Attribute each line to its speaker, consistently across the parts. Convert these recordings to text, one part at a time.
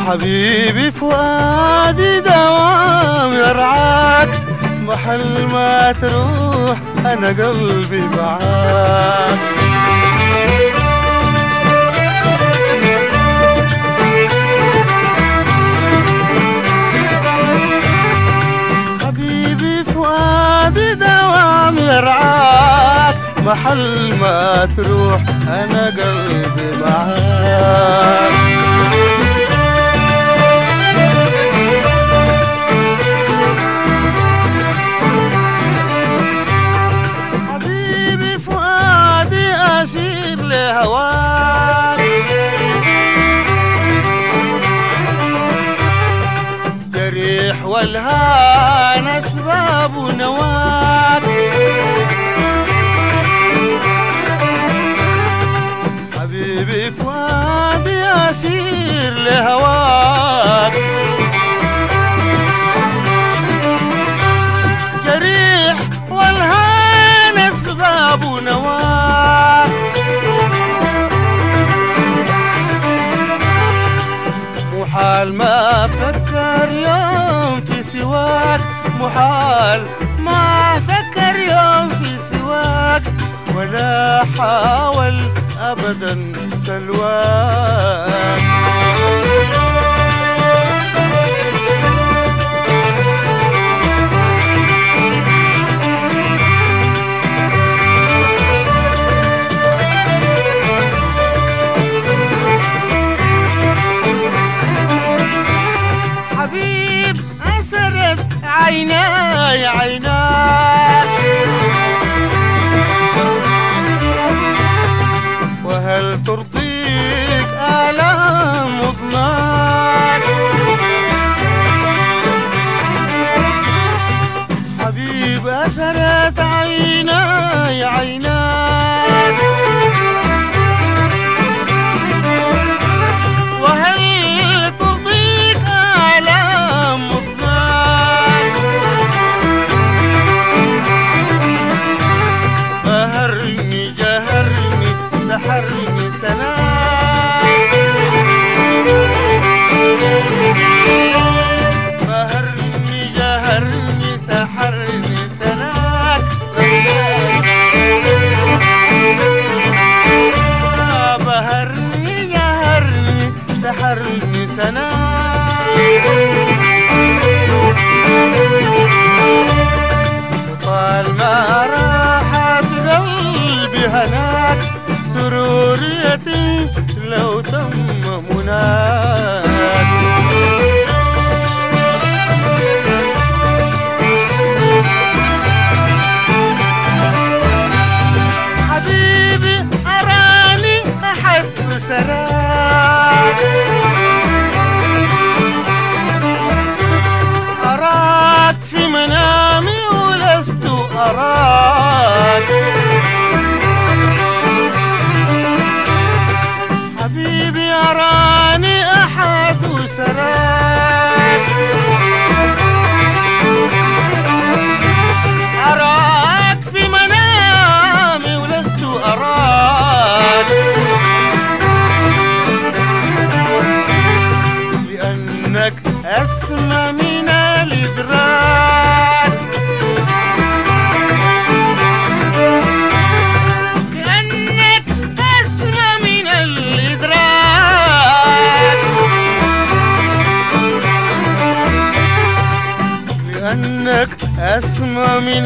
Speaker 1: حبيبي فؤادي دوام يرعاك محل ما تروح أنا قلبي معاك حبيبي فؤادي دوام يرعاك محل ما تروح أنا قلبي معاك حبيبي فؤادي أسير لهواك جريح والهان أسباب نواك حبيبي فؤادي أسير لهواك جريح والهان أسباب نواك محال ما أفكر يوم في سواك محال ما أفكر يوم في سواك ولا حاول أبدا سلواك حبيب أسرت عيناي عيناك وهل ترضيك آلام أذناك حبيب أسرت عيناي عيناك وهل ترضيك آلام أذناك بهرني جهرني سحرني سناك بهرني جهرني سحرني سناك بهرني جهرني سحرني سناك طال ما راحت قلبي هناك سرورية لو تم مناك حبيبي أراني أحب سراك أراك في منامي ولست أراك حبيبي أراني أحد سراك أراك في منامي ولست أراك لأنك أسمى من الإدراك لأنك أسمى من الإدراك لأنك أسمى من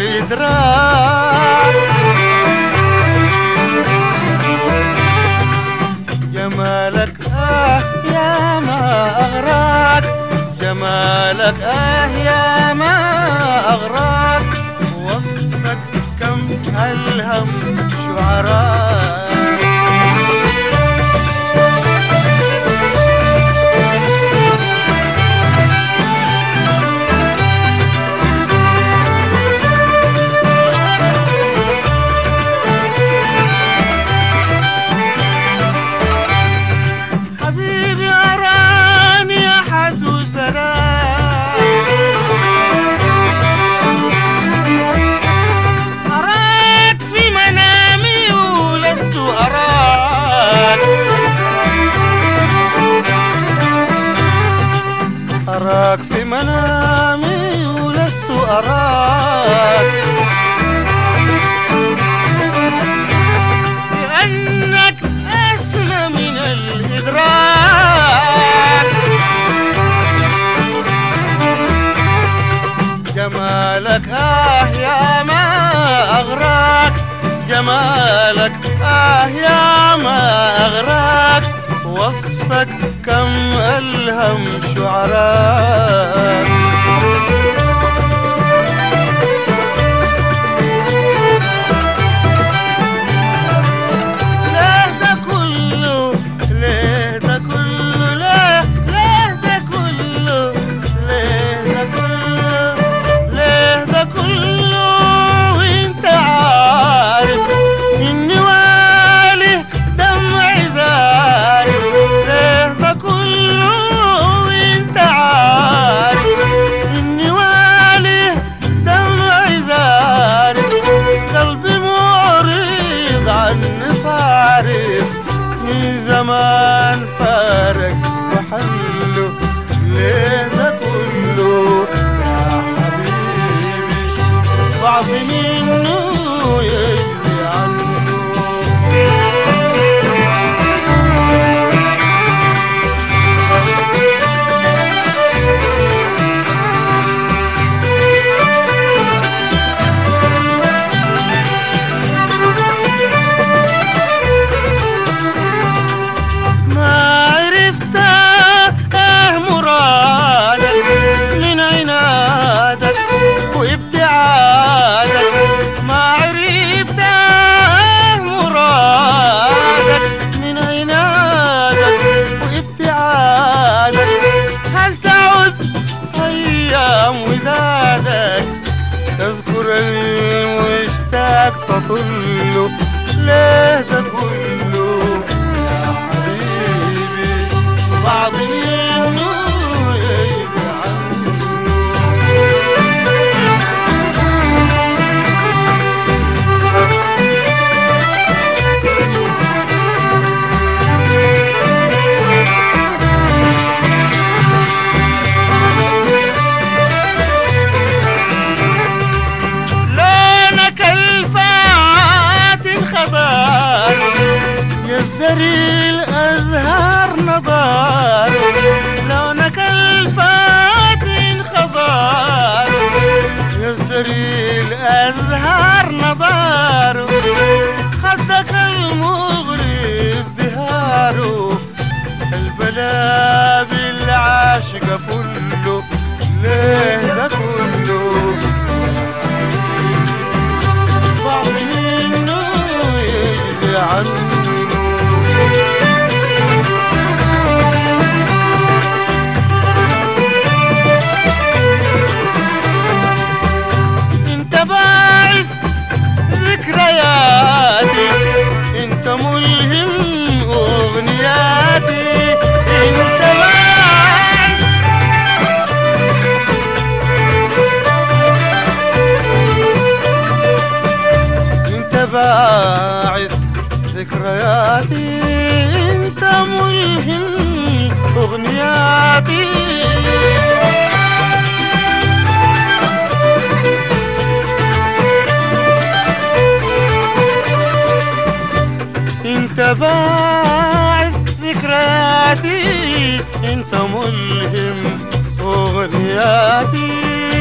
Speaker 1: الإدراك جمالك آه يا ما أغراك جمالك آه يا ما أغراك وصفك كم ألهم شعراء حبيبي أراني أحد سراك أغراك جمالك آه يا ما أغراك وصفك كم ألهم شعراك ليه ده كله ليه ده كله ليه ليه ده كله ليه ده كله ليه ده كله وانت عارف اني والي دمع زارف ليه ده كله وانت عارف اني والي دمع زارف قلبي معرض عني صارف من زمان فارق وحله ليه ده كله يا حبيبي بعض منه يجري عنه ما عرفت اه مرادك من عنادك وابتعادك ما عرفت اه مرادك من عنادك وابتعادك هل تعد ايام ودادك تذكر المشتاق تطل ليه ده كله يا حبيبي بعض منه يزعل لونك الفات خضار يزدري الأزهار نضار لونك الفات خضار يزدري الأزهار نضار خدك المغري ازدهاره البلا بالعاشق فله ليه ده كله بعض منه يجزي عنه انت باعث ذكرياتي انت ملهم اغنياتي انت باعث انت باعث ذكرياتي انت ملهم اغنياتي انت باعث ذكرياتي انت ملهم اغنياتي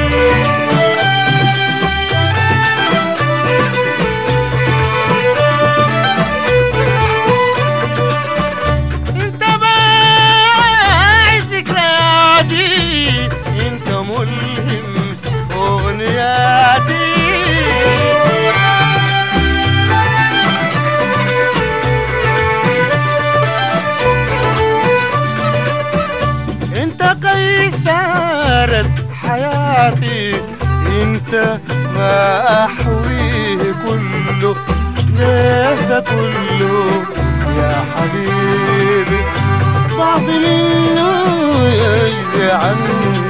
Speaker 1: انت باعث ذكرياتي انت ملهم اغنياتي انت قيثارة حياتي انت ما احويه كله ليه ده كله يا حبيبي بعض منه يجزي عنه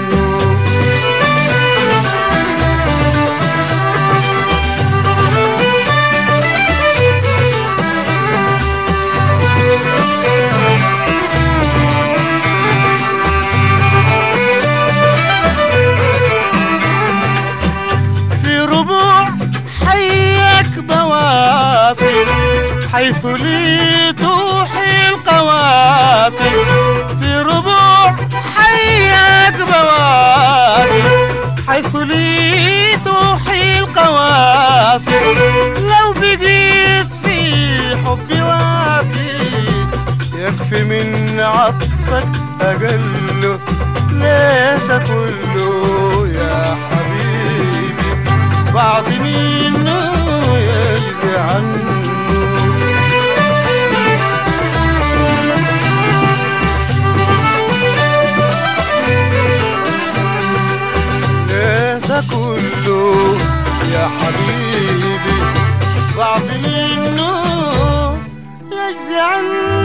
Speaker 1: في ربوع حيك بوافي حيث لي توحي القوافي في ربوع حيك بوافي حيث لي توحي القوافي القوافي لو بقيت في حبي وافي يكفي من عطفك أقله ليت كله يا حبيبي بعض منه يجزي عنه ليه ده كله يا حبيبي بعض منه يجزي عنه